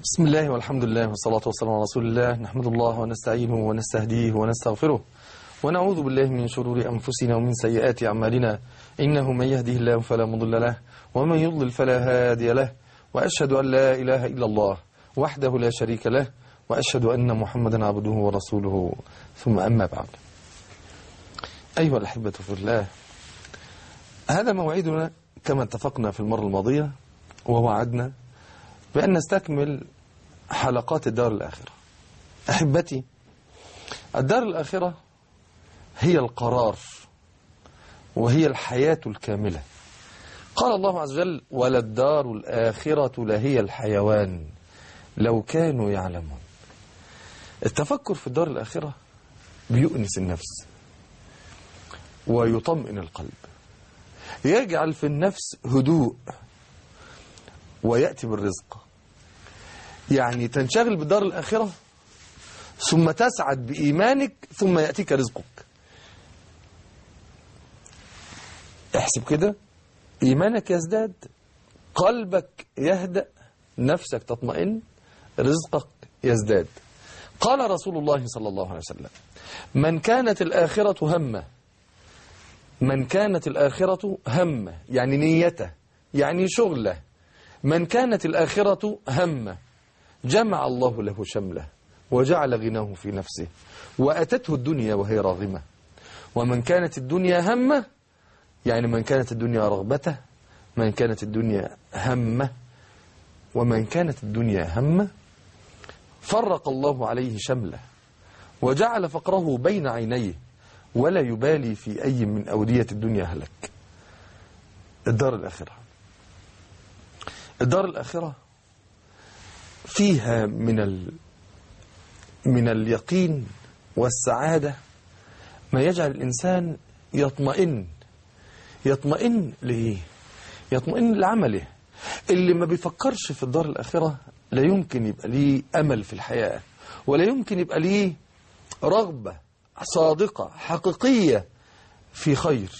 بسم الله والحمد لله والصلاة والسلام على رسول الله نحمد الله ونستعينه ونستهديه ونستغفره ونعوذ بالله من شرور أنفسنا ومن سيئات أعمالنا إنه من يهده الله فلا مضل له ومن يضلل فلا هادي له وأشهد أن لا إله إلا الله وحده لا شريك له وأشهد أن محمدا عبده ورسوله ثم أما بعد أيها الأحبة في الله هذا موعدنا كما اتفقنا في المرة الماضية ووعدنا بأن نستكمل حلقات الدار الآخرة أحبتي الدار الآخرة هي القرار وهي الحياة الكاملة قال الله عز وجل وللدار الآخرة لهي الحيوان لو كانوا يعلمون التفكر في الدار الآخرة بيؤنس النفس ويطمئن القلب يجعل في النفس هدوء ويأتي بالرزق يعني تنشغل بالدار الآخرة ثم تسعد بإيمانك ثم يأتيك رزقك احسب كده إيمانك يزداد قلبك يهدأ نفسك تطمئن رزقك يزداد قال رسول الله صلى الله عليه وسلم من كانت الآخرة همه من كانت الآخرة همه يعني نيته يعني شغله من كانت الآخرة همه جمع الله له شمله وجعل غناه في نفسه وأتته الدنيا وهي راغمة ومن كانت الدنيا همه يعني من كانت الدنيا رغبته من كانت الدنيا همه ومن كانت الدنيا همه فرق الله عليه شمله وجعل فقره بين عينيه ولا يبالي في أي من أودية الدنيا هلك الدار الآخرة الدار الآخرة فيها من ال من اليقين والسعادة ما يجعل الإنسان يطمئن يطمئن لإيه؟ يطمئن لعمله اللي ما بيفكرش في الدار الآخرة لا يمكن يبقى ليه أمل في الحياة ولا يمكن يبقى ليه رغبة صادقة حقيقية في خير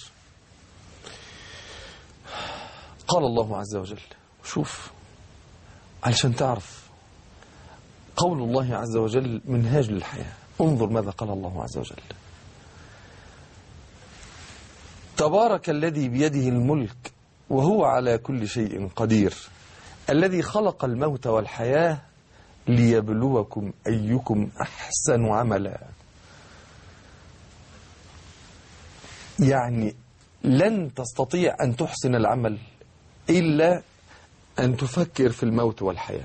قال الله عز وجل شوف علشان تعرف قول الله عز وجل منهاج للحياة انظر ماذا قال الله عز وجل تبارك الذي بيده الملك وهو على كل شيء قدير الذي خلق الموت والحياة ليبلوكم أيكم أحسن عملا يعني لن تستطيع أن تحسن العمل إلا أن تفكر في الموت والحياة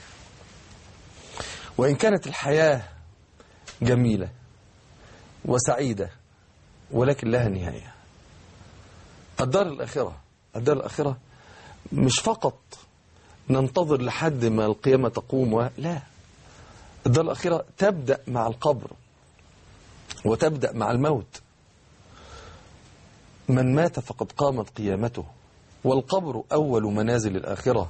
وإن كانت الحياة جميلة وسعيدة ولكن لها نهاية الدار الآخرة الدار الآخرة مش فقط ننتظر لحد ما القيامة تقوم و... لا الدار الآخرة تبدأ مع القبر وتبدأ مع الموت من مات فقد قامت قيامته والقبر أول منازل الآخرة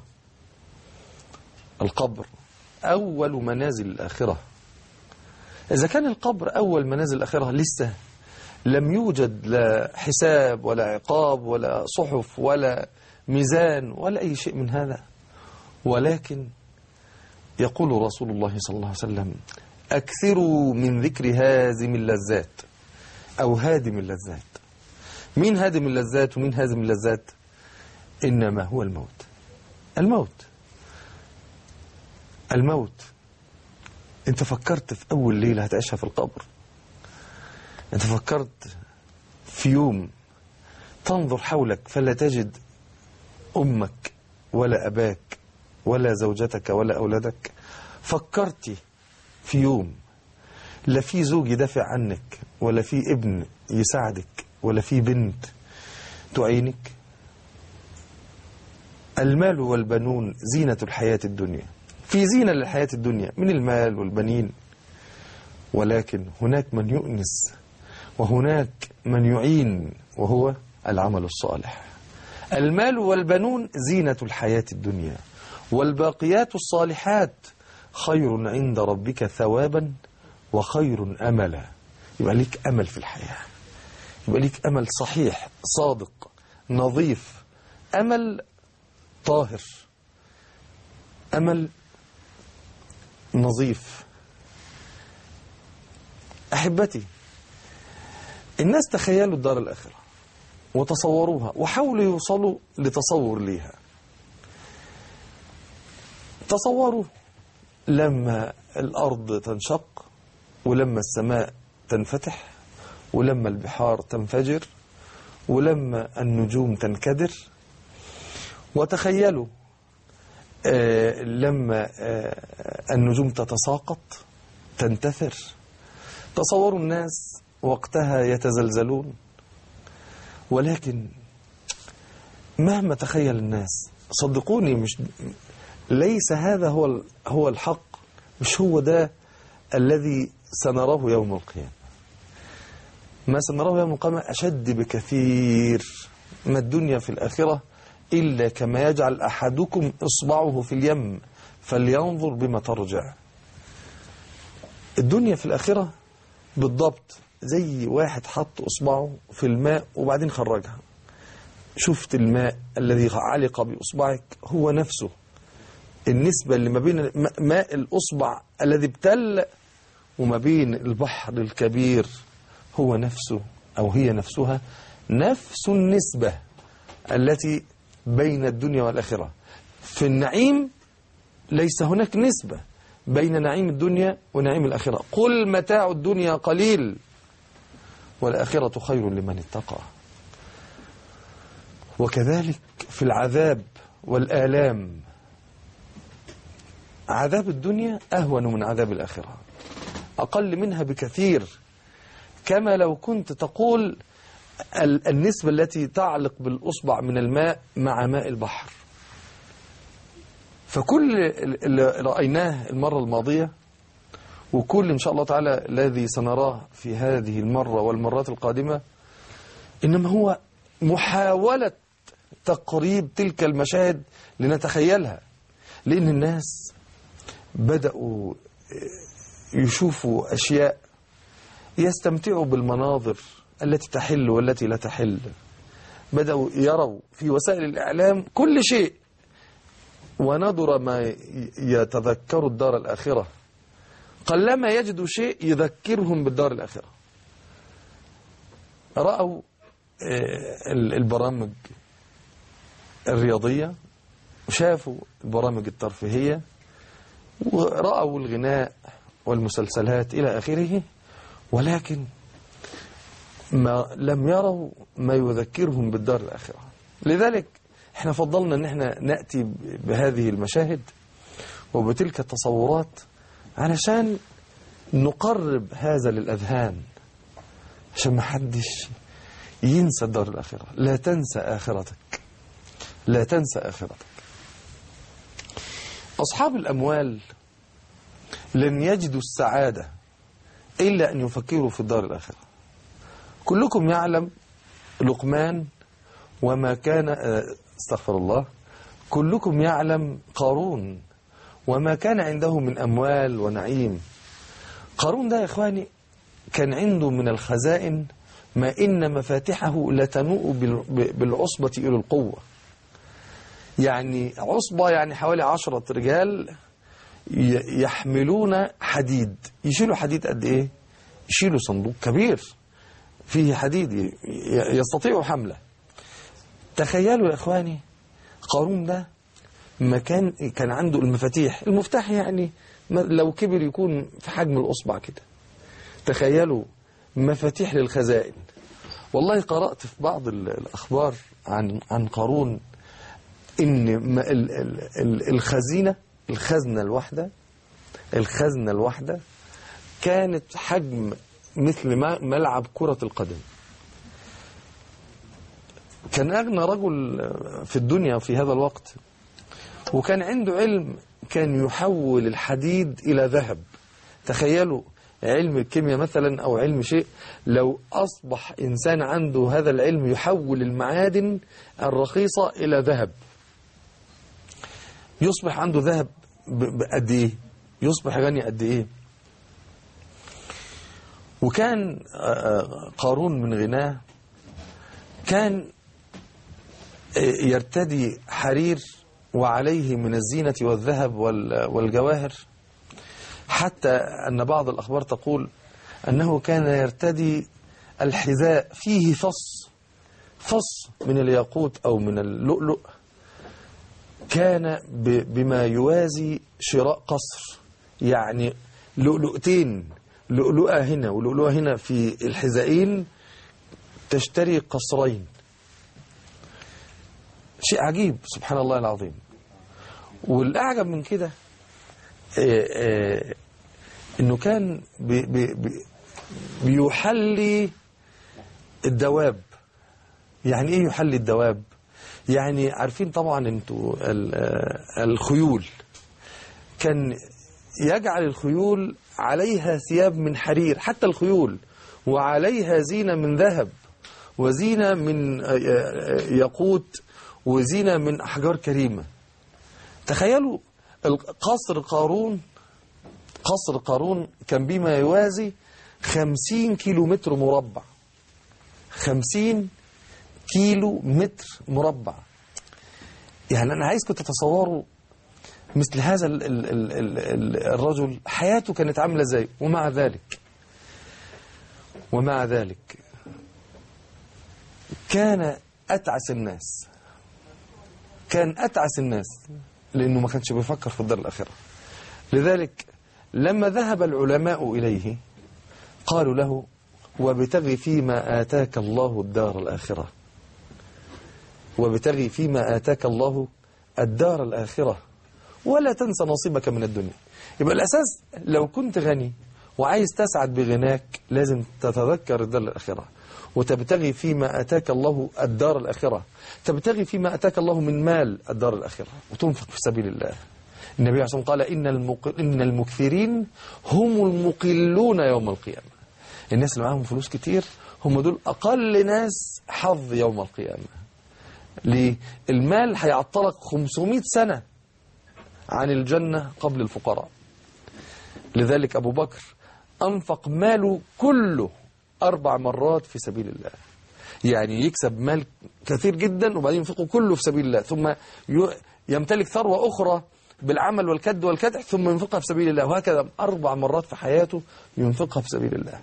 القبر أول منازل الآخرة إذا كان القبر أول منازل الآخرة لسه لم يوجد لا حساب ولا عقاب ولا صحف ولا ميزان ولا أي شيء من هذا ولكن يقول رسول الله صلى الله عليه وسلم أكثروا من ذكر هازم اللذات أو هادم اللذات مين هادم اللذات ومين هازم اللذات إنما هو الموت الموت الموت انت فكرت في أول ليلة هتعيشها في القبر انت فكرت في يوم تنظر حولك فلا تجد أمك ولا أباك ولا زوجتك ولا أولادك فكرت في يوم لا في زوج يدافع عنك ولا في ابن يساعدك ولا في بنت تعينك المال والبنون زينة الحياة الدنيا في زينة للحياة الدنيا من المال والبنين ولكن هناك من يؤنس وهناك من يعين وهو العمل الصالح المال والبنون زينة الحياة الدنيا والباقيات الصالحات خير عند ربك ثوابا وخير أملا يبقى ليك أمل في الحياة يبقى ليك أمل صحيح صادق نظيف أمل طاهر أمل نظيف أحبتي الناس تخيلوا الدار الآخرة وتصوروها وحاولوا يوصلوا لتصور ليها تصوروا لما الأرض تنشق ولما السماء تنفتح ولما البحار تنفجر ولما النجوم تنكدر وتخيلوا آه لما آه النجوم تتساقط تنتثر تصوروا الناس وقتها يتزلزلون ولكن مهما تخيل الناس صدقوني مش ليس هذا هو هو الحق مش هو ده الذي سنراه يوم القيامة ما سنراه يوم القيامة أشد بكثير ما الدنيا في الآخرة إلا كما يجعل أحدكم إصبعه في اليم فلينظر بما ترجع الدنيا في الآخرة بالضبط زي واحد حط إصبعه في الماء وبعدين خرجها شفت الماء الذي علق بإصبعك هو نفسه النسبة اللي ما بين ماء الأصبع الذي ابتل وما بين البحر الكبير هو نفسه أو هي نفسها نفس النسبة التي بين الدنيا والآخرة في النعيم ليس هناك نسبة بين نعيم الدنيا ونعيم الآخرة قل متاع الدنيا قليل والآخرة خير لمن اتقى وكذلك في العذاب والآلام عذاب الدنيا أهون من عذاب الآخرة أقل منها بكثير كما لو كنت تقول النسبة التي تعلق بالأصبع من الماء مع ماء البحر فكل اللي رأيناه المرة الماضية وكل إن شاء الله تعالى الذي سنراه في هذه المرة والمرات القادمة إنما هو محاولة تقريب تلك المشاهد لنتخيلها لأن الناس بدأوا يشوفوا أشياء يستمتعوا بالمناظر التي تحل والتي لا تحل بدأوا يروا في وسائل الإعلام كل شيء وندر ما يتذكر الدار الآخرة قلما يجدوا شيء يذكرهم بالدار الآخرة رأوا البرامج الرياضية وشافوا البرامج الترفيهية ورأوا الغناء والمسلسلات إلى آخره ولكن ما لم يروا ما يذكرهم بالدار الآخرة لذلك احنا فضلنا ان احنا نأتي بهذه المشاهد وبتلك التصورات علشان نقرب هذا للأذهان عشان ما حدش ينسى الدار الآخرة لا تنسى آخرتك لا تنسى آخرتك أصحاب الأموال لن يجدوا السعادة إلا أن يفكروا في الدار الآخرة كلكم يعلم لقمان وما كان استغفر الله كلكم يعلم قارون وما كان عنده من أموال ونعيم قارون ده يا إخواني كان عنده من الخزائن ما إن مفاتحه لتنوء بالعصبة إلى القوة يعني عصبة يعني حوالي عشرة رجال يحملون حديد يشيلوا حديد قد إيه يشيلوا صندوق كبير فيه حديد يستطيعوا حمله تخيلوا يا إخواني قارون ده مكان كان عنده المفاتيح المفتاح يعني لو كبر يكون في حجم الأصبع كده تخيلوا مفاتيح للخزائن والله قرأت في بعض الأخبار عن عن قارون إن الخزينة الخزنة الواحدة الخزنة الواحدة كانت حجم مثل ملعب كرة القدم كان أغنى رجل في الدنيا في هذا الوقت وكان عنده علم كان يحول الحديد إلى ذهب تخيلوا علم الكيمياء مثلا أو علم شيء لو أصبح إنسان عنده هذا العلم يحول المعادن الرخيصة إلى ذهب يصبح عنده ذهب قد إيه يصبح غني قد إيه وكان قارون من غناه كان يرتدي حرير وعليه من الزينة والذهب والجواهر حتى أن بعض الأخبار تقول أنه كان يرتدي الحذاء فيه فص فص من الياقوت أو من اللؤلؤ كان ب- بما يوازي شراء قصر يعني لؤلؤتين لؤلؤة هنا ولؤلؤة هنا في الحذائين تشتري قصرين شيء عجيب سبحان الله العظيم والأعجب من كده آه، آه، انه كان بي بي بي بيحلي الدواب يعني ايه يحلي الدواب يعني عارفين طبعا انتوا ال- آه، الخيول كان يجعل الخيول عليها ثياب من حرير حتى الخيول وعليها زينة من ذهب وزينة من آه، آه، ياقوت وزينة من أحجار كريمة تخيلوا قصر قارون قصر قارون كان بما يوازي خمسين كيلو متر مربع خمسين كيلو متر مربع يعني أنا عايزكم تتصوروا مثل هذا ال ال ال ال ال الرجل حياته كانت عاملة ازاي ومع ذلك ومع ذلك كان أتعس الناس كان أتعس الناس لأنه ما كانش بيفكر في الدار الآخرة لذلك لما ذهب العلماء إليه قالوا له وابتغي فيما آتاك الله الدار الآخرة وابتغي فيما آتاك الله الدار الآخرة ولا تنسى نصيبك من الدنيا يبقى الأساس لو كنت غني وعايز تسعد بغناك لازم تتذكر الدار الآخرة وتبتغي فيما أتاك الله الدار الآخرة تبتغي فيما أتاك الله من مال الدار الآخرة وتنفق في سبيل الله النبي عليه الصلاة والسلام قال إن, المق... إن المكثرين هم المقلون يوم القيامة الناس اللي معاهم فلوس كتير هم دول أقل ناس حظ يوم القيامة ليه؟ المال هيعطلك 500 سنة عن الجنة قبل الفقراء لذلك أبو بكر أنفق ماله كله أربع مرات في سبيل الله يعني يكسب مال كثير جدا وبعدين ينفقه كله في سبيل الله ثم ي- يمتلك ثروة أخرى بالعمل والكد والكدح ثم ينفقها في سبيل الله وهكذا أربع مرات في حياته ينفقها في سبيل الله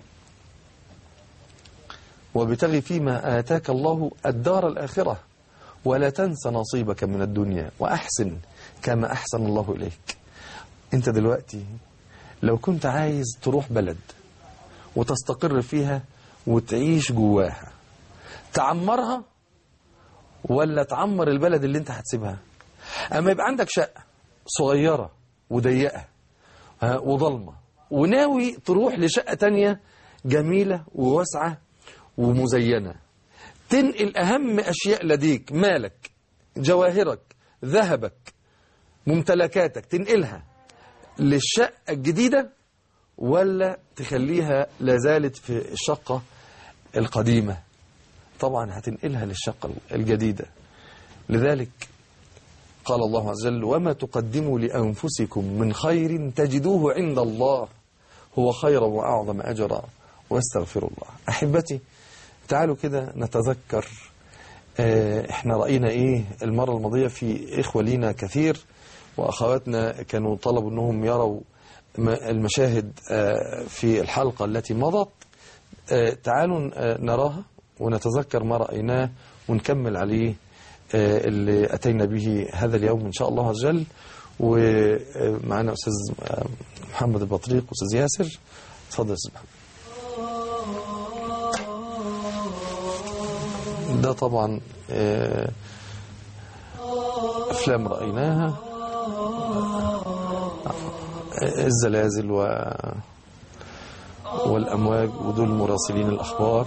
وابتغي فيما آتاك الله الدار الآخرة ولا تنس نصيبك من الدنيا وأحسن كما أحسن الله إليك أنت دلوقتي لو كنت عايز تروح بلد وتستقر فيها وتعيش جواها تعمرها ولا تعمر البلد اللي انت هتسيبها اما يبقى عندك شقة صغيرة وضيقة ها، وضلمة وناوي تروح لشقة تانية جميلة وواسعة ومزينة تنقل أهم أشياء لديك مالك جواهرك ذهبك ممتلكاتك تنقلها للشقة الجديدة ولا تخليها لازالت في الشقة القديمة طبعا هتنقلها للشقة الجديدة لذلك قال الله عز وجل وما تقدموا لأنفسكم من خير تجدوه عند الله هو خيرا وأعظم أجرا واستغفر الله أحبتي تعالوا كده نتذكر آه، احنا رأينا ايه المرة الماضية في إخوة لينا كثير وأخواتنا كانوا طلبوا أنهم يروا م- المشاهد آه، في الحلقة التي مضت آه، تعالوا آه، نراها ونتذكر ما رأيناه ونكمل عليه آه، اللي أتينا به هذا اليوم إن شاء الله عز وجل ومعنا أستاذ آه، محمد البطريق أستاذ ياسر تفضل يا أستاذ محمد ده طبعا آه، أفلام رأيناها آه، الزلازل و والأمواج ودول مراسلين الأخبار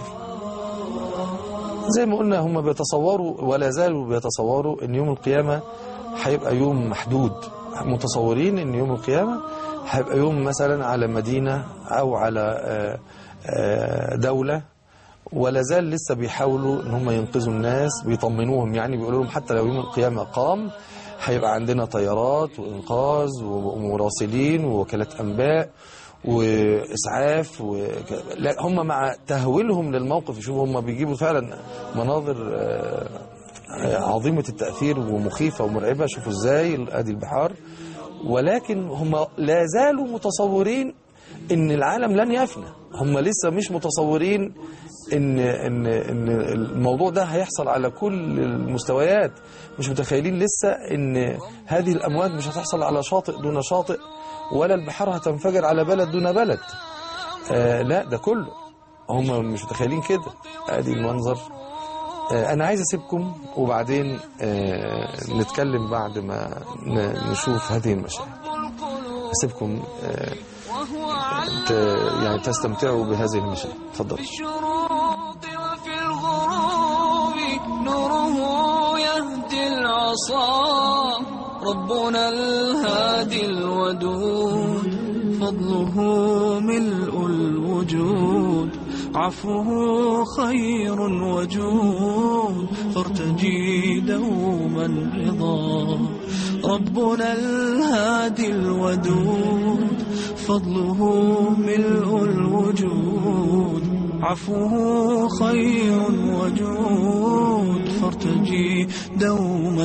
زي ما قلنا هم بيتصوروا ولا زالوا بيتصوروا ان يوم القيامة هيبقى يوم محدود متصورين ان يوم القيامة هيبقى يوم مثلا على مدينة او على آه، آه، دولة ولا زال لسه بيحاولوا ان هم ينقذوا الناس بيطمنوهم يعني بيقولوا لهم حتى لو يوم القيامة قام هيبقى عندنا طيارات وإنقاذ ومراسلين ووكالات أنباء وإسعاف و... لا هم مع تهويلهم للموقف يشوفوا هم بيجيبوا فعلا مناظر آه، عظيمة التأثير ومخيفة ومرعبة شوفوا ازاي ادي البحار ولكن هم لا زالوا متصورين ان العالم لن يفنى هم لسه مش متصورين ان ان ان الموضوع ده هيحصل على كل المستويات مش متخيلين لسه ان هذه الامواج مش هتحصل على شاطئ دون شاطئ ولا البحار هتنفجر على بلد دون بلد آه لا ده كله هم مش متخيلين كده ادي المنظر آه انا عايز اسيبكم وبعدين آه نتكلم بعد ما ن- نشوف هذه المشاهد اسيبكم آه ت- يعني تستمتعوا بهذه المشاهد تفضلوا الشروق وفي الغروب نوره يهدي العصا ربنا الهادي الودود فضله ملء الوجود عفوه خير وجود فارتجي دوما رضا ربنا الهادي الودود فضله ملء الوجود عفوه خير وجود فارتجي دوما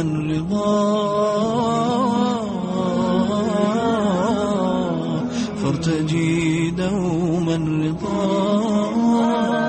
رضا فارتجي دوما رضا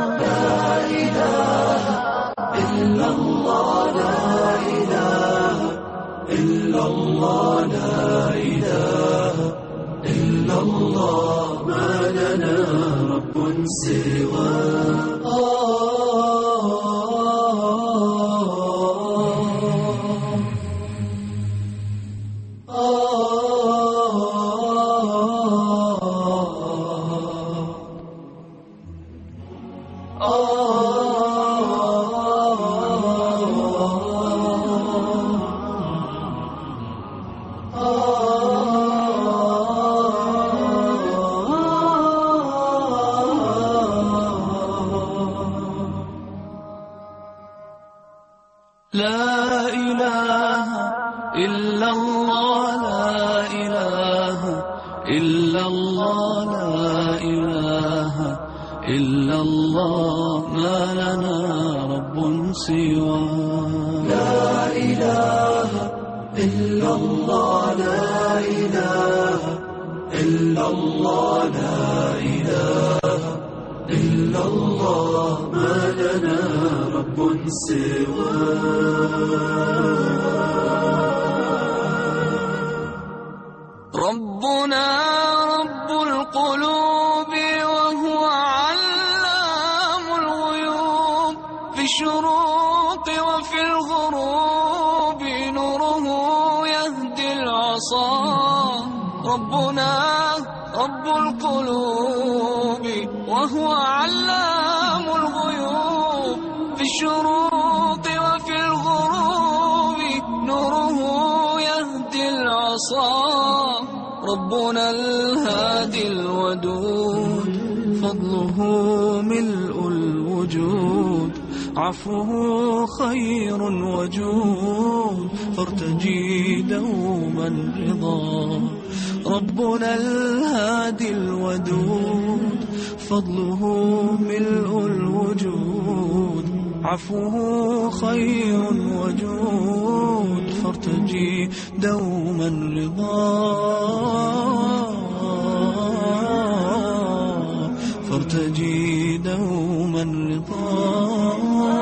لا إله إلا الله لا إله إلا الله لا إله إلا الله ما لنا رب سوى لا إله إلا الله لا إله إلا الله لا إله إلا الله ما لنا رب ربنا رب القلوب وهو علام الغيوب في الشروق وفي الغروب نوره يهدي العصا ربنا رب القلوب وهو علام الغيوب في الشروق وفي الغروب نوره يهدي العصا ربنا الهادي الودود فضله ملء الوجود عفوه خير وجود فارتجي دوما رضا ربنا الهادي الودود فضله ملء الوجود عفوه خير وجود فارتجي دوما رضا فارتجي دوما رضا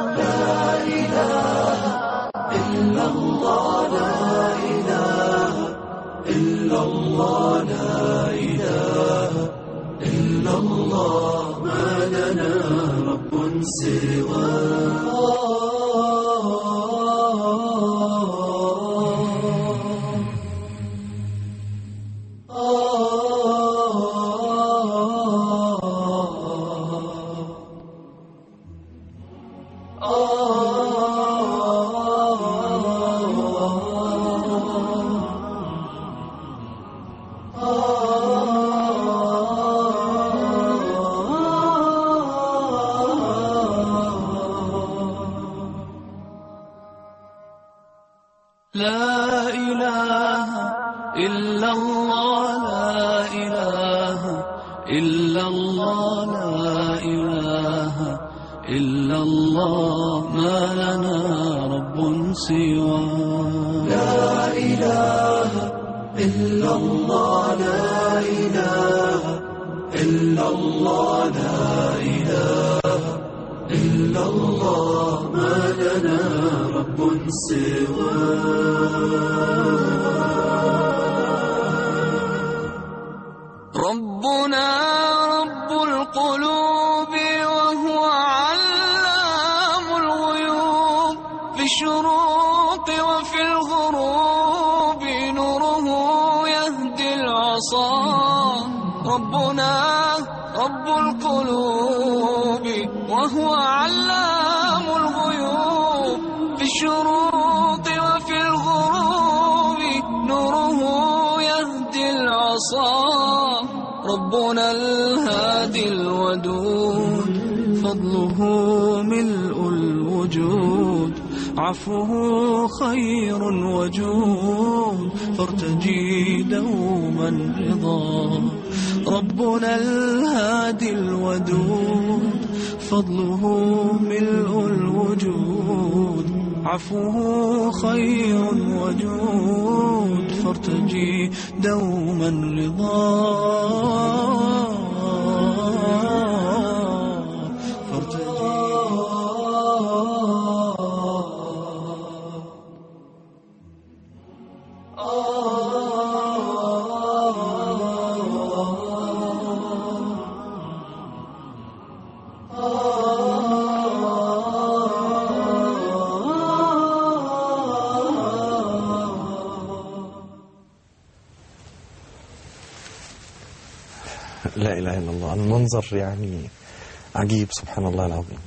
لا إله إلا الله لا إله إلا الله لا إله إلا الله ما لنا رب سوى لا إله إلا الله لا إله إلا الله لا إله إلا الله ما لنا رب سواه ربنا رب القلوب وهو علام الغيوب في الشروق وفي الغروب نوره يهدي العصا ربنا رب القلوب وهو علام الغيوب في الشروق وفي الغروب نوره يهدي العصا ربنا الهادي الودود فضله ملء الوجود عفوه خير وجود فارتجي دوما رضا ربنا الهادي الودود فضله ملء الوجود عفوه خير وجود فارتجي دوما رضا فارتجي لا إله إلا الله المنظر يعني عجيب سبحان الله العظيم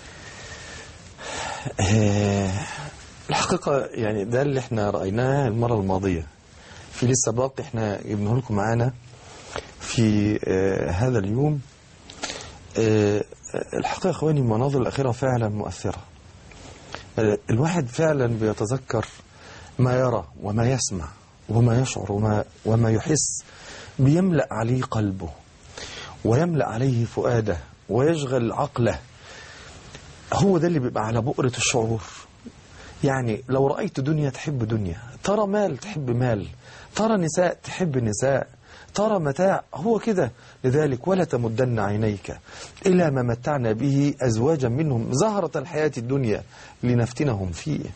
آه، الحقيقة يعني ده اللي احنا رأيناه المرة الماضية في لسه باقي احنا جبناه لكم معانا في آه، هذا اليوم آه، الحقيقة يا اخواني المناظر الأخيرة فعلا مؤثرة آه، الواحد فعلا بيتذكر ما يرى وما يسمع وما يشعر وما, وما يحس بيملأ عليه قلبه ويملأ عليه فؤاده ويشغل عقله هو ده اللي بيبقى على بؤرة الشعور يعني لو رأيت دنيا تحب دنيا ترى مال تحب مال ترى نساء تحب نساء ترى متاع هو كده لذلك ولا تمدن عينيك إلى ما متعنا به أزواجا منهم زهرة الحياة الدنيا لنفتنهم فيه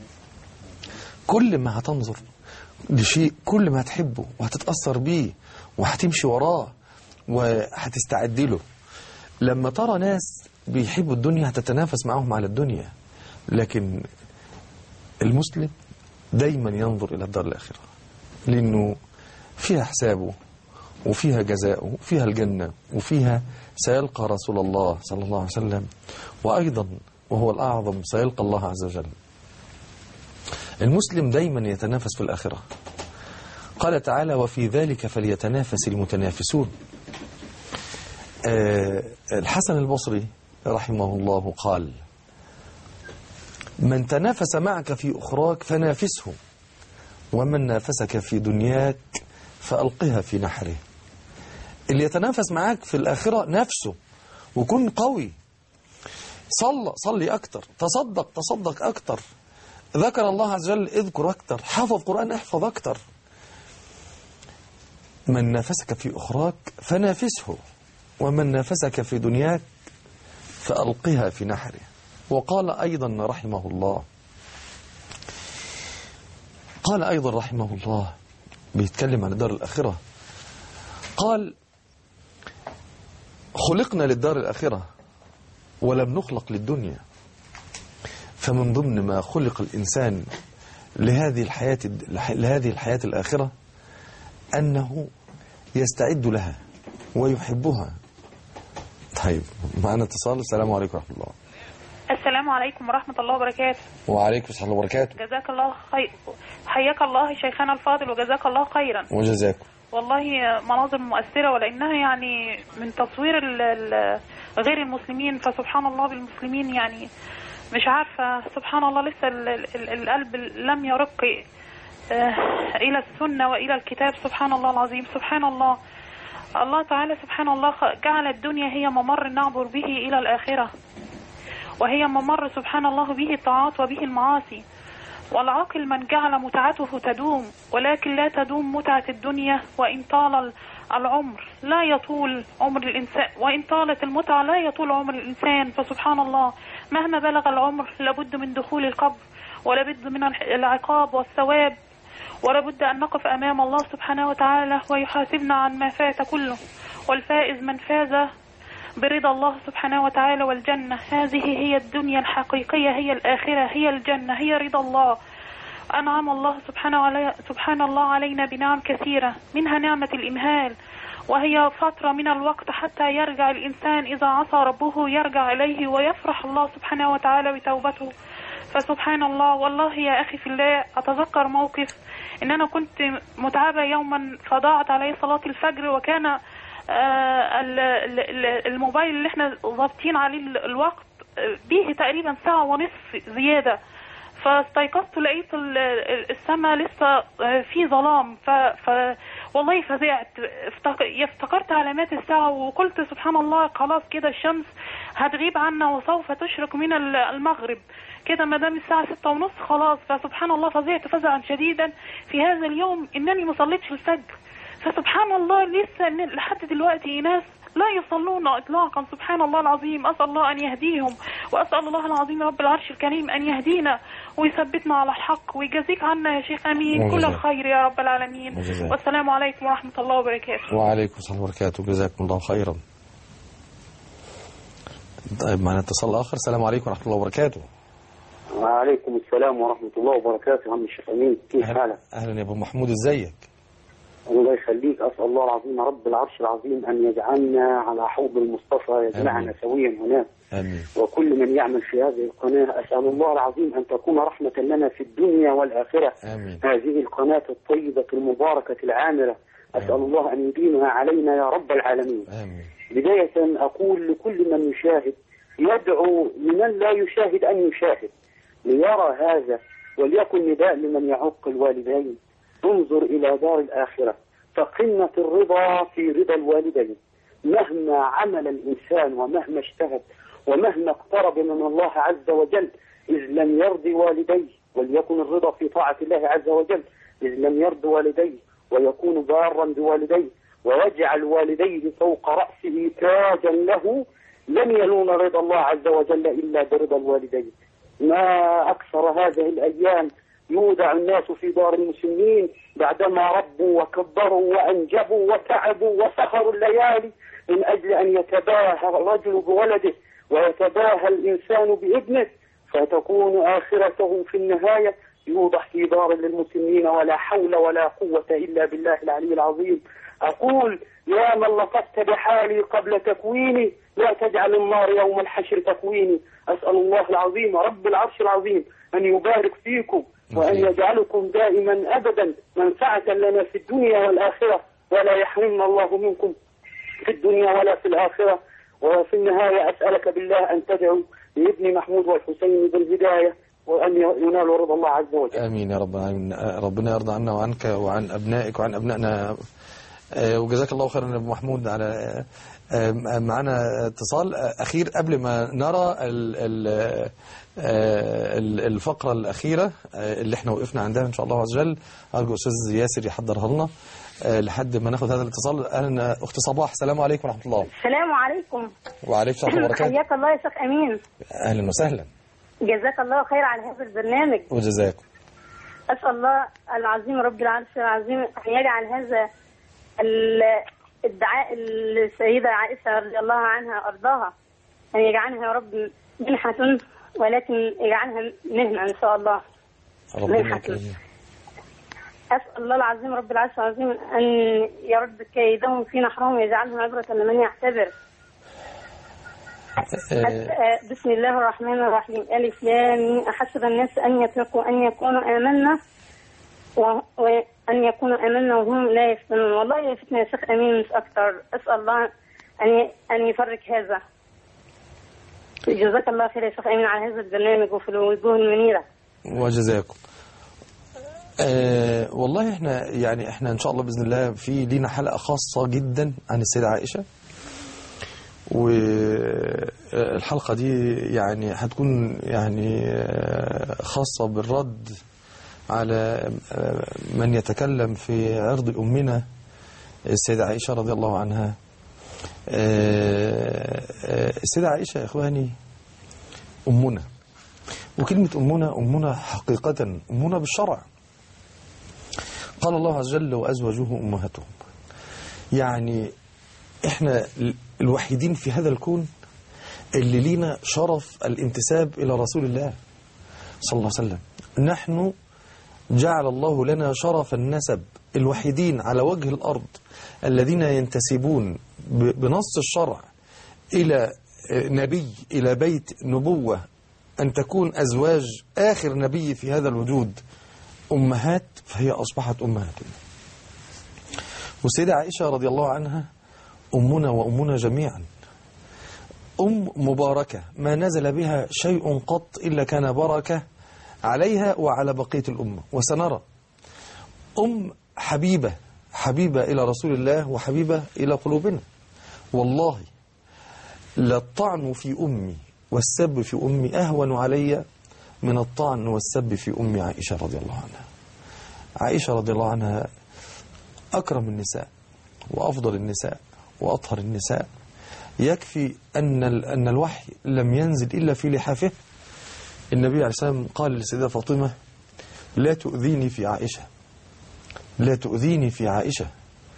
كل ما هتنظر لشيء كل ما هتحبه وهتتأثر بيه وهتمشي وراه وهتستعد له لما ترى ناس بيحبوا الدنيا هتتنافس معهم على الدنيا لكن المسلم دايما ينظر إلى الدار الآخرة لأنه فيها حسابه وفيها جزاؤه وفيها الجنة وفيها سيلقى رسول الله صلى الله عليه وسلم وأيضا وهو الأعظم سيلقى الله عز وجل المسلم دايما يتنافس في الآخرة قال تعالى وفي ذلك فليتنافس المتنافسون آه، الحسن البصري رحمه الله قال من تنافس معك في أخراك فنافسه ومن نافسك في دنياك فألقها في نحره اللي يتنافس معاك في الآخرة نفسه وكن قوي صلى صلي أكتر تصدق تصدق أكتر ذكر الله عز وجل اذكر أكتر حفظ قرآن احفظ أكتر من نافسك في أخراك فنافسه ومن نافسك في دنياك فألقها في نحره وقال أيضا رحمه الله قال أيضا رحمه الله بيتكلم عن الدار الآخرة قال خلقنا للدار الآخرة ولم نخلق للدنيا فمن ضمن ما خلق الإنسان لهذه الحياة لهذه الحياة الآخرة أنه يستعد لها ويحبها طيب معنا اتصال السلام عليكم ورحمة الله السلام عليكم ورحمة الله وبركاته وعليكم السلام وبركاته جزاك الله خير حياك الله شيخنا الفاضل وجزاك الله خيرا وجزاكم والله مناظر مؤثرة ولأنها يعني من تصوير ال- ال- غير المسلمين فسبحان الله بالمسلمين يعني مش عارفة سبحان الله لسه ال- ال- القلب لم يرق آه، إلى السنة وإلى الكتاب سبحان الله العظيم سبحان الله الله تعالى سبحان الله خ- جعل الدنيا هي ممر نعبر به إلى الآخرة وهي ممر سبحان الله به الطاعات وبه المعاصي والعاقل من جعل متعته تدوم ولكن لا تدوم متعة الدنيا وإن طال ال- العمر لا يطول عمر الإنسان وإن طالت المتعة لا يطول عمر الإنسان فسبحان الله مهما بلغ العمر لابد من دخول القبر ولابد من الح- العقاب والثواب ولابد أن نقف أمام الله سبحانه وتعالى ويحاسبنا عن ما فات كله والفائز من فاز برضا الله سبحانه وتعالى والجنة هذه هي الدنيا الحقيقية هي الآخرة هي الجنة هي رضا الله أنعم الله سبحانه, علي سبحان الله علينا بنعم كثيرة منها نعمة الإمهال وهي فترة من الوقت حتى يرجع الإنسان إذا عصى ربه يرجع إليه ويفرح الله سبحانه وتعالى بتوبته فسبحان الله والله يا أخي في الله أتذكر موقف إن أنا كنت متعبة يوما فضاعت علي صلاة الفجر وكان آه، ال- ال- ال- الموبايل اللي احنا ضابطين عليه ال- الوقت آه، به تقريبا ساعة ونصف زيادة فاستيقظت لقيت ال- ال- السماء لسه آه، في ظلام ف, ف والله فزعت افتك- افتكرت علامات الساعة وقلت سبحان الله خلاص كده الشمس هتغيب عنا وسوف تشرق من ال- المغرب كده ما دام الساعة ستة ونص خلاص فسبحان الله فزعت فزعا شديدا في هذا اليوم انني ما صليتش الفجر فسبحان الله لسه إن- لحد دلوقتي ناس لا يصلون اطلاقا سبحان الله العظيم اسال الله ان يهديهم واسال الله العظيم رب العرش الكريم ان يهدينا ويثبتنا على الحق ويجازيك عنا يا شيخ امين كل وجزاك. الخير يا رب العالمين وجزاك. والسلام عليكم ورحمه الله وبركاته وعليكم السلام وبركاته جزاكم الله خيرا طيب معنا اتصال آخر السلام عليكم ورحمة الله وبركاته وعليكم السلام ورحمة الله وبركاته عم الشيخ أمين كيف حالك؟ أهلا يا أبو محمود إزيك الله يخليك أسأل الله العظيم رب العرش العظيم أن يجعلنا على حوض المصطفى يجمعنا آمين. سويا هناك آمين وكل من يعمل في هذه القناة أسأل الله العظيم أن تكون رحمة لنا في الدنيا والآخرة آمين هذه القناة الطيبة المباركة العامرة أسأل آمين. الله أن يديمها علينا يا رب العالمين آمين بداية أقول لكل من يشاهد يدعو لمن لا يشاهد أن يشاهد ليرى هذا وليكن نداء لمن يعق الوالدين انظر إلى دار الآخرة فقمة الرضا في رضا الوالدين مهما عمل الإنسان ومهما اجتهد ومهما اقترب من الله عز وجل إذ لم يرضي والديه وليكن الرضا في طاعة الله عز وجل إذ لم يرضي والديه ويكون بارا بوالديه ويجعل والديه فوق رأسه تاجا له لن ينول رضا الله عز وجل إلا برضا الوالدين ما أكثر هذه الأيام يودع الناس في دار المسلمين بعدما ربوا وكبروا وأنجبوا وتعبوا وسهروا الليالي من أجل أن يتباهى الرجل بولده ويتباهى الإنسان بابنه فتكون آخرته في النهاية يوضع في دار للمسلمين ولا حول ولا قوة إلا بالله العلي العظيم أقول يا من لطفت بحالي قبل تكويني لا تجعل النار يوم الحشر تكويني أسأل الله العظيم رب العرش العظيم أن يبارك فيكم وأن آمين. يجعلكم دائما أبدا منفعة لنا في الدنيا والآخرة ولا يحرمنا الله منكم في الدنيا ولا في الآخرة وفي النهاية أسألك بالله أن تدعو لابن محمود والحسين بالهداية وأن ينالوا رضا الله عز وجل آمين يا رب العالمين آه، ربنا يرضى عنا وعنك وعن أبنائك وعن أبنائنا آه، وجزاك الله خيرا يا أبو محمود على آه، آه، معنا اتصال آه، أخير قبل ما نرى ال- ال- آه، ال- الفقرة الأخيرة آه، اللي احنا وقفنا عندها إن شاء الله عز وجل أرجو أستاذ ياسر يحضرها لنا آه، لحد ما ناخد هذا الاتصال أهلا أختي صباح السلام عليكم ورحمة الله السلام عليكم وعليكم السلام وبركاته حياك الله يا شيخ امين أهلا وسهلا جزاك الله خير على هذا البرنامج وجزاكم اسال الله العظيم رب العرش العظيم ان يجعل هذا ال- الدعاء السيده عائشه رضي الله عنها ارضاها ان يجعلها يا رب منحه ولكن يجعلها مهنه ان شاء الله ربنا منحة. يكرمك اسال الله العظيم رب العرش العظيم ان يرد كيدهم في نحرهم ويجعلهم عبره لمن يعتبر آه، آه، بسم الله الرحمن الرحيم ألف لام ميم. أحسب الناس أن يتركوا أن يكونوا آمنا و- وأن يكونوا آمنا وهم لا يفتنون والله يا فتنة يا شيخ أمين مش أكتر أسأل الله أن ي- أن يفرج هذا جزاك الله خير يا شيخ أمين على هذا البرنامج وفي الوجوه المنيرة وجزاكم أه والله احنا يعني احنا ان شاء الله باذن الله في لينا حلقه خاصه جدا عن السيده عائشه والحلقه دي يعني هتكون يعني آه، خاصه بالرد على آه، من يتكلم في عرض أمنا السيدة عائشة رضي الله عنها آه، آه، السيدة عائشة يا إخواني أمنا وكلمة أمنا أمنا حقيقة أمنا بالشرع قال الله عز وجل وأزواجه أمهاتهم يعني إحنا الوحيدين في هذا الكون اللي لينا شرف الانتساب إلى رسول الله صلى الله عليه وسلم نحن جعل الله لنا شرف النسب الوحيدين على وجه الأرض الذين ينتسبون ب- بنص الشرع إلى آه، نبي إلى بيت نبوة أن تكون أزواج آخر نبي في هذا الوجود أمهات فهي أصبحت أمهاتنا والسيدة عائشة رضي الله عنها أمنا وأمنا جميعا أم مباركة ما نزل بها شيء قط إلا كان بركة عليها وعلى بقية الأمة وسنرى أم حبيبة حبيبة إلى رسول الله وحبيبة إلى قلوبنا والله للطعن في أمي والسب في أمي أهون علي من الطعن والسب في أم عائشة رضي الله عنها عائشة رضي الله عنها أكرم النساء وأفضل النساء وأطهر النساء يكفي أن ال- أن الوحي لم ينزل إلا في لحافه النبي عليه الصلاة والسلام قال للسيدة فاطمة لا تؤذيني في عائشة لا تؤذيني في عائشة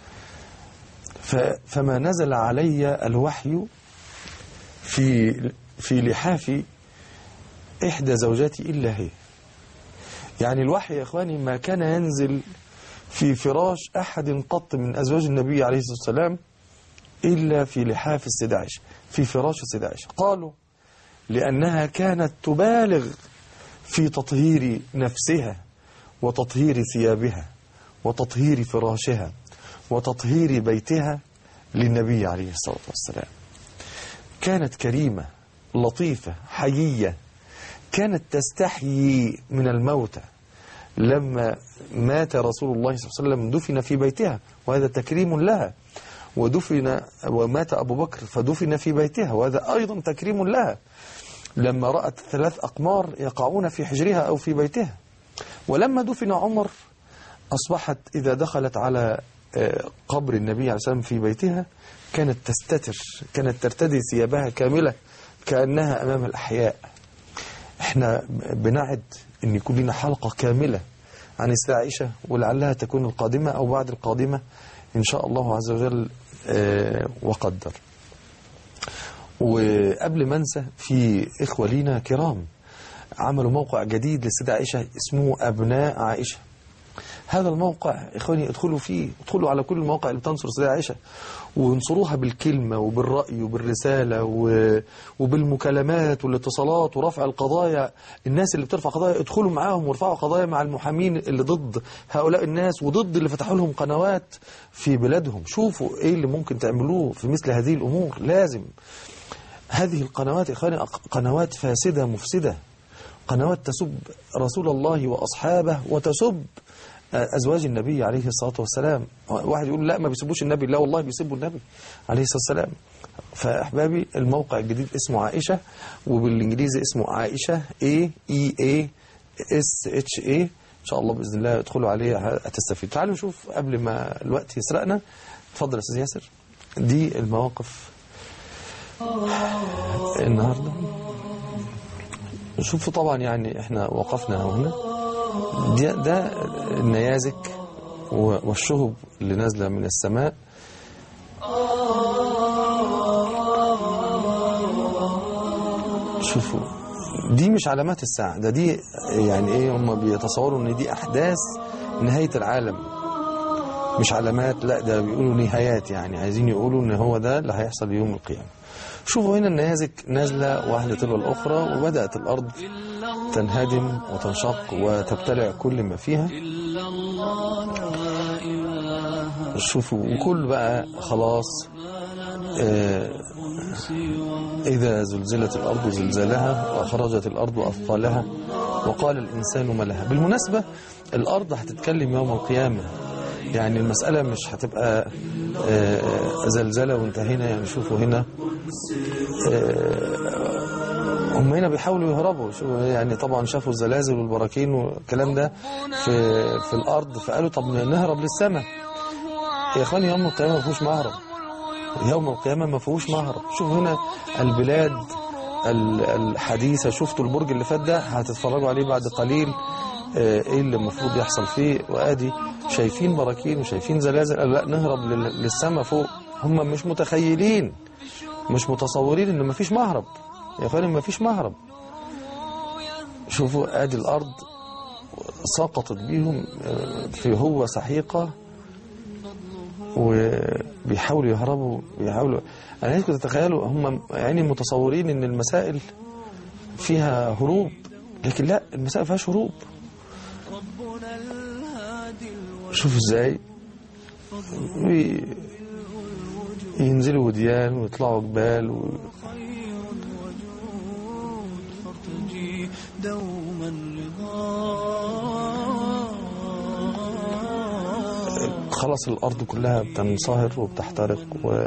ف- فما نزل علي الوحي في في لحاف إحدى زوجاتي إلا هي يعني الوحي يا إخواني ما كان ينزل في فراش أحد قط من أزواج النبي عليه الصلاة والسلام إلا في لحاف السيدة عائشة في فراش السيدة عائشة قالوا لأنها كانت تبالغ في تطهير نفسها وتطهير ثيابها وتطهير فراشها وتطهير بيتها للنبي عليه الصلاة والسلام كانت كريمة لطيفة حيية كانت تستحيي من الموتى لما مات رسول الله صلى الله عليه وسلم دفن في بيتها وهذا تكريم لها ودفن ومات أبو بكر فدفن في بيتها وهذا أيضا تكريم لها لما رأت ثلاث أقمار يقعون في حجرها أو في بيتها ولما دفن عمر أصبحت إذا دخلت على آه، قبر النبي عليه الصلاة والسلام في بيتها كانت تستتر كانت ترتدي ثيابها كاملة كأنها أمام الأحياء احنا بنعد ان يكون لنا حلقة كاملة عن السيدة عائشة ولعلها تكون القادمة او بعد القادمة ان شاء الله عز وجل آه، وقدر وقبل ما انسى في اخوة لينا كرام عملوا موقع جديد للسيدة عائشة اسمه ابناء عائشة هذا الموقع اخواني ادخلوا فيه ادخلوا على كل المواقع اللي بتنصر السيدة عائشة وانصروها بالكلمة وبالرأي وبالرسالة و- وبالمكالمات والاتصالات ورفع القضايا الناس اللي بترفع قضايا ادخلوا معاهم وارفعوا قضايا مع المحامين اللي ضد هؤلاء الناس وضد اللي فتحوا لهم قنوات في بلادهم شوفوا ايه اللي ممكن تعملوه في مثل هذه الامور لازم هذه القنوات يا اخواني أق- قنوات فاسدة مفسدة قنوات تسب رسول الله وأصحابه وتسب أزواج النبي عليه الصلاة والسلام واحد يقول لا ما بيسبوش النبي لا والله بيسبوا النبي عليه الصلاة والسلام فأحبابي الموقع الجديد اسمه عائشة وبالإنجليزي اسمه عائشة A E A S H A إن شاء الله بإذن الله ادخلوا عليه هتستفيد تعالوا نشوف قبل ما الوقت يسرقنا اتفضل يا أستاذ ياسر دي المواقف النهارده شوفوا طبعا يعني احنا وقفنا هنا ده, ده النيازك و- والشهب اللي نازله من السماء شوفوا دي مش علامات الساعة ده دي يعني ايه هم بيتصوروا ان دي احداث نهاية العالم مش علامات لا ده بيقولوا نهايات يعني عايزين يقولوا ان هو ده اللي هيحصل يوم القيامة شوفوا هنا النيازك نازلة واحدة تلو الأخرى وبدأت الأرض تنهدم وتنشق وتبتلع كل ما فيها شوفوا وكل بقى خلاص آه إذا زلزلت الأرض زلزالها وأخرجت الأرض أثقالها وقال الإنسان ما لها بالمناسبة الأرض هتتكلم يوم القيامة يعني المسألة مش هتبقى آه، زلزلة وانتهينا يعني شوفوا هنا آه، هم هنا بيحاولوا يهربوا شو يعني طبعا شافوا الزلازل والبراكين والكلام ده في في الارض فقالوا طب نهرب للسماء يا اخواني يوم القيامه ما فيهوش مهرب يوم القيامه ما فيهوش مهرب شوفوا هنا البلاد ال- الحديثه شفتوا البرج اللي فات ده هتتفرجوا عليه بعد قليل آه، ايه اللي المفروض يحصل فيه وادي شايفين براكين وشايفين زلازل قالوا لا نهرب لل- للسماء فوق هم مش متخيلين مش متصورين ان مفيش مهرب يا اخواني مفيش مهرب شوفوا ادي الارض سقطت بيهم آه، في هو سحيقه وبيحاولوا يهربوا بيحاولوا انا عايزكم تتخيلوا هم يعني متصورين ان المسائل فيها هروب لكن لا المسائل ما فيهاش هروب شوفوا ازاي وي- ينزلوا وديان ويطلعوا جبال و... تجي دوما رضا خلاص الارض كلها بتنصهر وبتحترق و...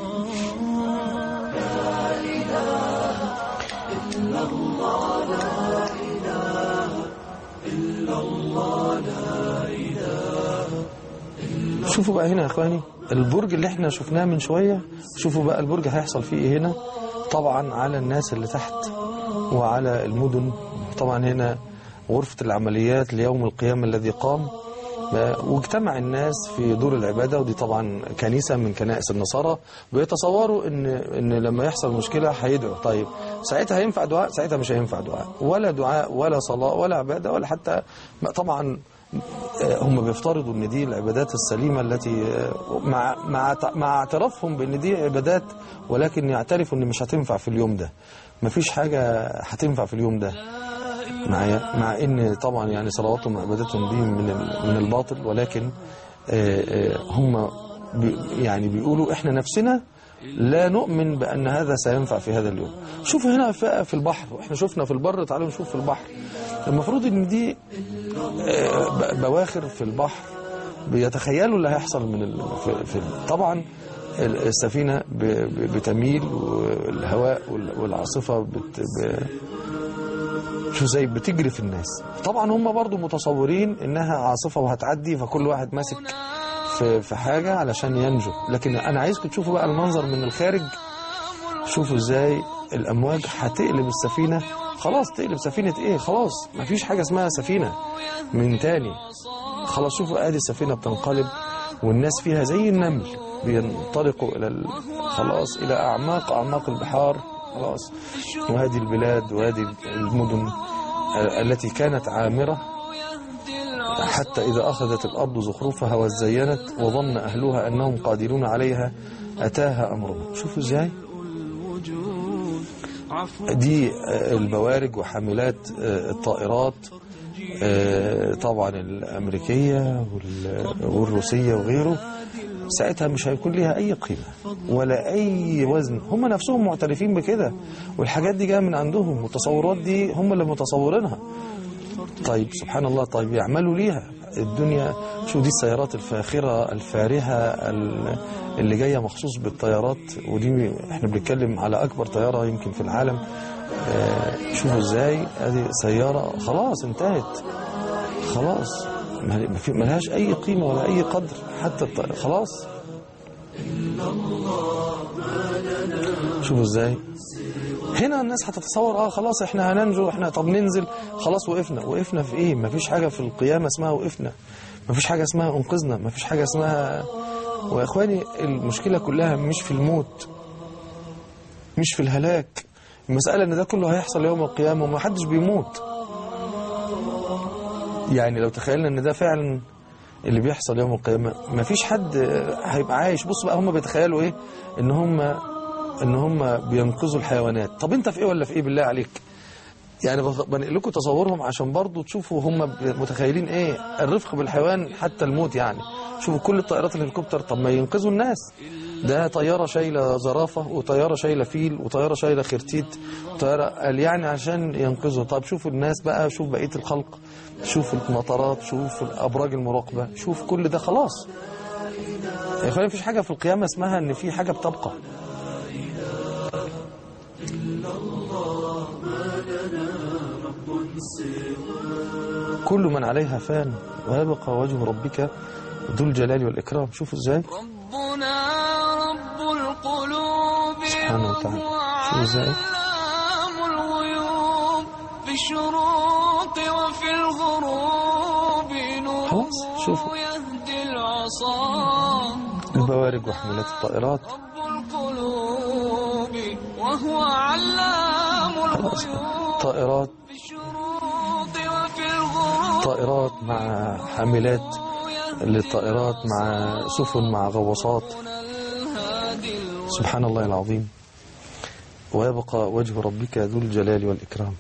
شوفوا بقى هنا يا اخواني البرج اللي احنا شفناه من شوية شوفوا بقى البرج هيحصل فيه ايه هنا طبعا على الناس اللي تحت وعلى المدن طبعا هنا غرفة العمليات ليوم القيامة الذي قام واجتمع الناس في دور العبادة ودي طبعا كنيسة من كنائس النصارى بيتصوروا ان ان لما يحصل مشكلة هيدعوا طيب ساعتها هينفع دعاء ساعتها مش هينفع دعاء ولا دعاء ولا صلاة ولا عبادة ولا حتى طبعا آه، هم بيفترضوا ان دي العبادات السليمه التي آه، مع مع مع اعترافهم بان دي عبادات ولكن يعترفوا ان مش هتنفع في اليوم ده مفيش حاجه هتنفع في اليوم ده معايا مع ان طبعا يعني صلواتهم وعبادتهم دي من ال- من الباطل ولكن آه، آه، هم بي يعني بيقولوا احنا نفسنا لا نؤمن بأن هذا سينفع في هذا اليوم شوف هنا في في البحر واحنا شفنا في البر تعالوا نشوف في البحر المفروض ان دي آه، ب- بواخر في البحر بيتخيلوا اللي هيحصل من ال... في... في... طبعا ال- السفينة ب... ب- بتميل والهواء وال- والعاصفة بت... ب... شو زي بتجري في الناس طبعا هم برضو متصورين انها عاصفة وهتعدي فكل واحد ماسك في, في حاجة علشان ينجو لكن انا عايزكم تشوفوا بقى المنظر من الخارج شوفوا ازاي الامواج هتقلب السفينة خلاص تقلب سفينة ايه خلاص مفيش حاجة اسمها سفينة من تاني خلاص شوفوا ادي السفينة بتنقلب والناس فيها زي النمل بينطلقوا الى ال... خلاص الى اعماق اعماق البحار خلاص وهذه البلاد وهذه المدن التي كانت عامرة حتى إذا أخذت الأرض زخرفها وزينت وظن أهلها أنهم قادرون عليها أتاها أمرنا شوفوا إزاي دي البوارج وحاملات الطائرات طبعا الأمريكية وال- والروسية وغيره ساعتها مش هيكون ليها أي قيمة ولا أي وزن هم نفسهم معترفين بكده والحاجات دي جاية من عندهم والتصورات دي هم اللي متصورينها طيب سبحان الله طيب يعملوا ليها الدنيا شو دي السيارات الفاخرة الفارهة ال- اللي جاية مخصوص بالطيارات ودي احنا بنتكلم على أكبر طيارة يمكن في العالم آه، شوفوا ازاي هذه سيارة خلاص انتهت خلاص ما ما في- ملهاش أي قيمة ولا أي قدر حتى الط- خلاص شوفوا ازاي هنا الناس هتتصور اه خلاص احنا هننجو احنا طب ننزل خلاص وقفنا وقفنا في ايه مفيش حاجة في القيامة اسمها وقفنا مفيش حاجة اسمها انقذنا مفيش حاجة اسمها ويا اخواني المشكلة كلها مش في الموت مش في الهلاك المسألة ان ده كله هيحصل يوم القيامة وما حدش بيموت يعني لو تخيلنا ان ده فعلا اللي بيحصل يوم القيامة مفيش حد هيبقى عايش بص بقى هم بيتخيلوا ايه ان هم ان هم بينقذوا الحيوانات طب انت في ايه ولا في ايه بالله عليك يعني بخ- بنقل لكم تصورهم عشان برضو تشوفوا هم متخيلين ايه الرفق بالحيوان حتى الموت يعني شوفوا كل الطائرات الهليكوبتر طب ما ينقذوا الناس ده طيارة شايلة زرافة وطيارة شايلة فيل وطيارة شايلة خرتيت وطيارة قال يعني عشان ينقذوا طب شوفوا الناس بقى شوف بقية الخلق شوف المطارات شوف الأبراج المراقبة شوف كل ده خلاص يا اخواني مفيش حاجة في القيامة اسمها ان في حاجة بتبقى كل من عليها فان ويبقى وجه ربك ذو الجلال والإكرام شوفوا ازاي ربنا رب القلوب سبحانه وتعالى. وهو شو ازاي؟ علام الغيوب في الشروق وفي الغروب خلاص، نوره شوفوا. يهدي العصا البوارج وحملات الطائرات رب القلوب وهو علام خلاص الغيوب طائرات في الشروق وفي الغروب طائرات مع حاملات للطائرات مع سفن مع غواصات الهادي سبحان الله العظيم ويبقى وجه ربك ذو الجلال والإكرام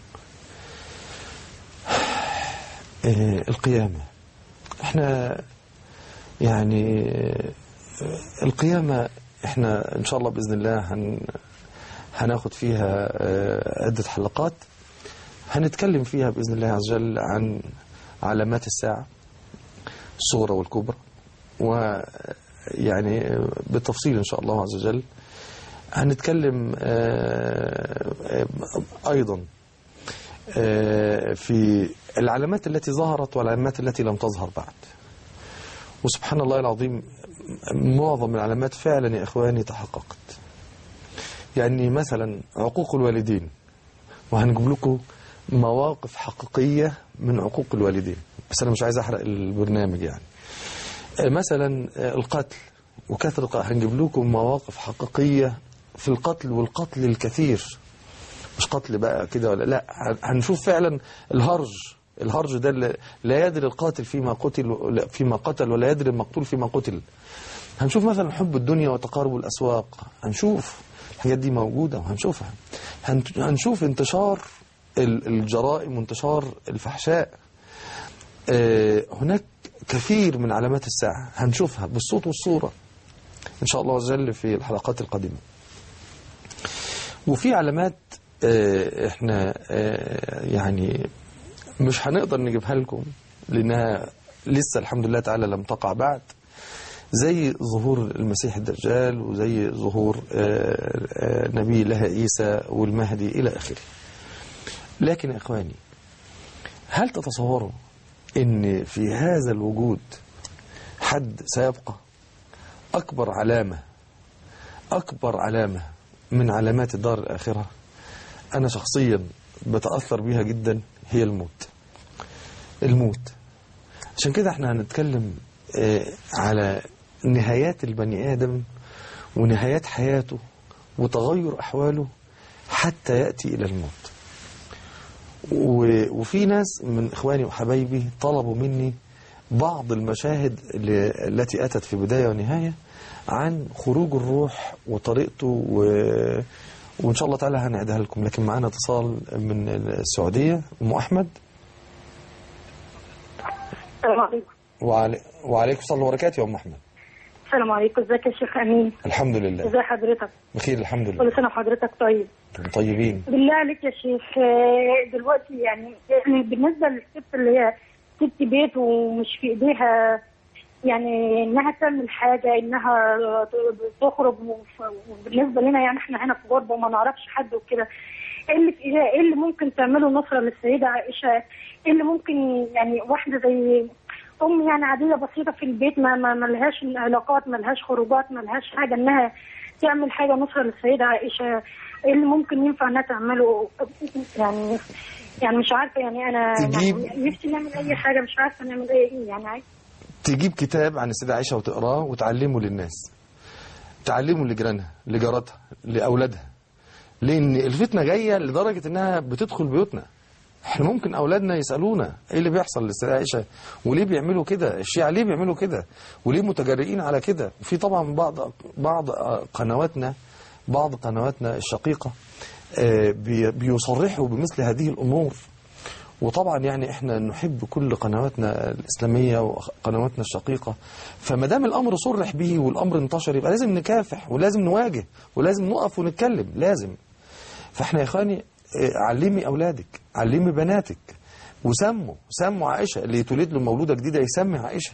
آه، القيامة احنا يعني آه، القيامة احنا ان شاء الله بإذن الله هن هناخد فيها آه، عدة حلقات هنتكلم فيها بإذن الله عز وجل عن علامات الساعة الصغرى والكبرى ويعني بالتفصيل إن شاء الله عز وجل هنتكلم آه، آه، أيضا آه، في العلامات التي ظهرت والعلامات التي لم تظهر بعد وسبحان الله العظيم معظم العلامات فعلا يا إخواني تحققت يعني مثلا عقوق الوالدين وهنجيب لكم مواقف حقيقية من عقوق الوالدين بس أنا مش عايز أحرق البرنامج يعني آه، مثلا آه، القتل وكثرة الق- هنجيب لكم مواقف حقيقية في القتل والقتل الكثير مش قتل بقى كده ولا لا هن- هنشوف فعلا الهرج الهرج ده اللي لا يدري القاتل فيما قتل ولا- فيما قتل ولا يدري المقتول فيما قتل هنشوف مثلا حب الدنيا وتقارب الأسواق هنشوف الحاجات دي موجودة وهنشوفها هن- هنشوف انتشار ال- الجرائم وانتشار الفحشاء آه، هناك كثير من علامات الساعة هنشوفها بالصوت والصورة إن شاء الله عز وجل في الحلقات القادمة وفي علامات آه، احنا آه، يعني مش هنقدر نجيبها لكم لأنها لسه الحمد لله تعالى لم تقع بعد زي ظهور المسيح الدجال وزي ظهور آه، آه، نبي الله عيسى والمهدي إلى آخره لكن يا إخواني هل تتصوروا ان في هذا الوجود حد سيبقى اكبر علامة اكبر علامة من علامات الدار الاخرة انا شخصيا بتأثر بيها جدا هي الموت الموت عشان كده احنا هنتكلم آه، على نهايات البني ادم ونهايات حياته وتغير احواله حتى يأتي الى الموت و- وفي ناس من إخواني وحبايبي طلبوا مني بعض المشاهد اللي- التي أتت في بداية ونهاية عن خروج الروح وطريقته و... وإن شاء الله تعالى هنعدها لكم لكن معنا اتصال من السعودية أم أحمد السلام عليكم وعلي... وعليكم السلام وبركاته يا أم أحمد السلام عليكم ازيك يا شيخ امين الحمد لله ازي حضرتك بخير الحمد لله كل سنه وحضرتك طيب انتم طيبين بالله عليك يا شيخ آه، دلوقتي يعني يعني بالنسبه للست اللي هي ست بيت ومش في ايديها يعني انها تعمل حاجه انها تخرج وف- وبالنسبه لنا يعني احنا هنا في غربه وما نعرفش حد وكده ايه اللي في ايديها ايه اللي ممكن تعمله نصره للسيده عائشه ايه اللي ممكن يعني واحده زي ام يعني عاديه بسيطه في البيت ما ما ما لهاش علاقات ما لهاش خروجات ما لهاش حاجه انها تعمل حاجه نصره للسيده عائشه ايه اللي ممكن ينفع انها تعمله يعني يعني مش عارفه يعني انا تجيب- يعني نفسي نعمل اي حاجه مش عارفه نعمل ايه يعني عايز تجيب كتاب عن السيدة عائشة وتقراه وتعلمه للناس تعلمه لجيرانها لجاراتها لأولادها لأن الفتنة جاية لدرجة إنها بتدخل بيوتنا احنا ممكن أولادنا يسألونا إيه اللي بيحصل للسيدة عائشة وليه بيعملوا كده الشيعة ليه بيعملوا كده وليه متجرئين على كده وفي طبعا بعض بعض قنواتنا بعض قنواتنا الشقيقة آه، بي- بيصرحوا بمثل هذه الأمور وطبعا يعني احنا نحب كل قنواتنا الإسلامية وقنواتنا الشقيقة فما دام الأمر صرح به والأمر انتشر يبقى لازم نكافح ولازم نواجه ولازم نقف ونتكلم لازم فاحنا يا اخواني اه، علمي أولادك علمي بناتك وسموا سموا عائشة اللي تولد له مولودة جديدة يسمي عائشة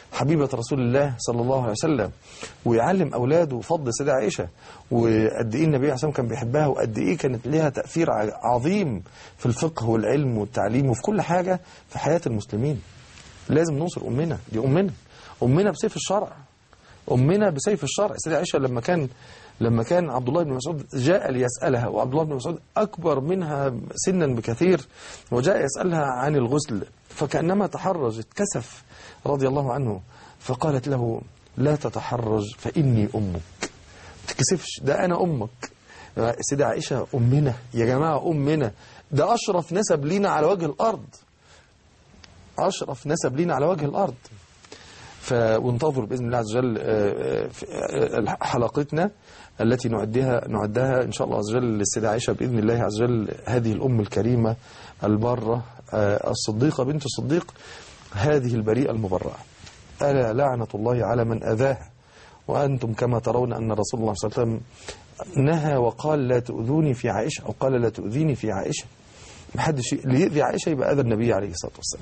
حبيبة رسول الله صلى الله عليه وسلم ويعلم أولاده فضل سيدة عائشة وقد إيه النبي عليه الصلاة والسلام كان بيحبها وقد إيه كانت لها تأثير ع- عظيم في الفقه والعلم والتعليم وفي كل حاجة في حياة المسلمين لازم ننصر أمنا دي أمنا أمنا بسيف الشرع أمنا بسيف الشرع سيدة عائشة لما كان لما كان عبد الله بن مسعود جاء ليسألها وعبد الله بن مسعود أكبر منها سنا بكثير وجاء يسألها عن الغسل فكأنما تحرج اتكسف رضي الله عنه فقالت له لا تتحرج فإني أمك تكسفش ده أنا أمك سيدة عائشة أمنا يا جماعة أمنا ده أشرف نسب لينا على وجه الأرض أشرف نسب لينا على وجه الأرض ف وانتظروا باذن الله عز وجل آه، آه، في- آه، حلقتنا التي نعدها نعدها ان شاء الله عز وجل للسيده عائشه باذن الله عز وجل هذه الام الكريمه الباره آه، الصديقه بنت الصديق هذه البريئه المبرأه الا لعنه الله على من اذاها وانتم كما ترون ان رسول الله صلى الله عليه وسلم نهى وقال لا تؤذوني في عائشه او قال لا تؤذيني في عائشه محدش ي- اللي يؤذي عائشه يبقى اذى النبي عليه الصلاه والسلام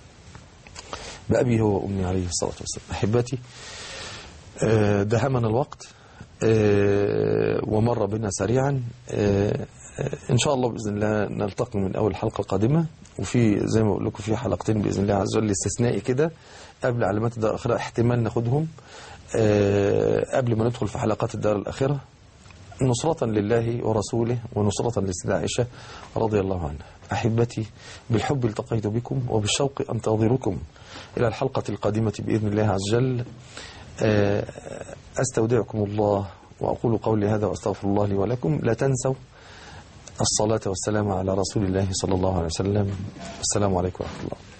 بأبي هو وأمي عليه الصلاة والسلام أحبتي آه، دهمنا الوقت آه، ومر بنا سريعا آه، آه، إن شاء الله بإذن الله نلتقي من أول حلقة قادمة وفي زي ما بقول لكم في حلقتين بإذن الله عز وجل استثنائي كده قبل علامات الدار الآخرة احتمال ناخدهم آه، قبل ما ندخل في حلقات الدار الآخرة نصرة لله ورسوله ونصرة للسيدة عائشة رضي الله عنها أحبتي بالحب التقيت بكم وبالشوق أنتظركم إلى الحلقة القادمة بإذن الله عز وجل آه، أستودعكم الله وأقول قولي هذا وأستغفر الله لي ولكم لا تنسوا الصلاة والسلام على رسول الله صلى الله عليه وسلم السلام عليكم ورحمة الله